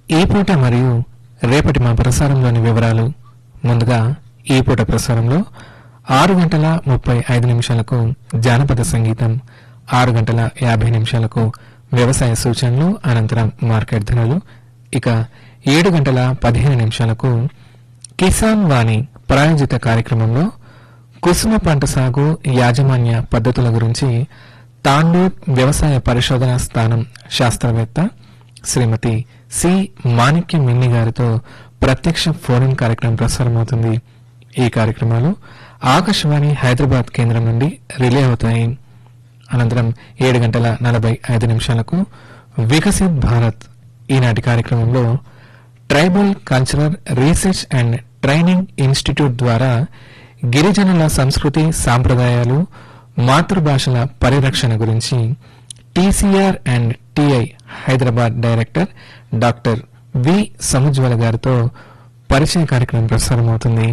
ఈ పూట మరియు రేపటి మా ప్రసారంలోని వివరాలు ముందుగా ఈ పూట ప్రసారంలో ఆరు గంటల ముప్పై ఐదు నిమిషాలకు జానపద సంగీతం ఆరు గంటల యాభై నిమిషాలకు వ్యవసాయ సూచనలు అనంతరం మార్కెట్ ధరలు ఇక ఏడు గంటల పదిహేను నిమిషాలకు కిసాన్ వాణి ప్రాయోజిత కార్యక్రమంలో కుసుమ పంట సాగు యాజమాన్య పద్ధతుల గురించి తాండూర్ వ్యవసాయ పరిశోధన స్థానం శాస్త్రవేత్త శ్రీమతి సి మాణిక్య మిన్ని గారితో ప్రత్యక్ష ఫోన్ ఇన్ కార్యక్రమం ప్రసారమవుతుంది ఈ కార్యక్రమాలు ఆకాశవాణి హైదరాబాద్ కేంద్రం నుండి రిలే అవుతాయి అనంతరం ఏడు గంటల నలభై ఐదు నిమిషాలకు వికసిత్ భారత్ ఈనాటి కార్యక్రమంలో tribal cultural research and training institute ద్వారా గిరిజనుల సంస్కృతి సాంప్రదాయాలు మాతృభాషల పరిరక్షణ గురించి TCR and TI Hyderabad director doctor V Samujwala గారితో పరిచయ కార్యక్రమం ప్రసారమవుతుంది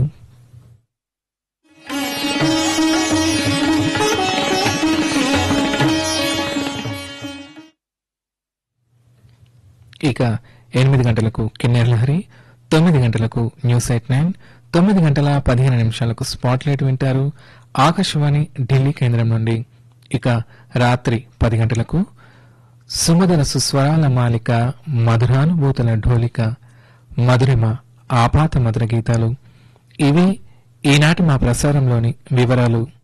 ఇక ఎనిమిది గంటలకు కిన్నెర్ లహరి తొమ్మిది గంటలకు న్యూస్ ఎయిట్ నైన్ తొమ్మిది గంటల పదిహేను నిమిషాలకు స్పాట్ లైట్ వింటారు ఆకాశవాణి ఢిల్లీ కేంద్రం నుండి ఇక రాత్రి పది గంటలకు సుమధుర సుస్వరాల మాలిక మధురానుభూతుల ఢోలిక మధురిమ ఆపాత మధుర గీతాలు ఇవి ఈనాటి మా ప్రసారంలోని వివరాలు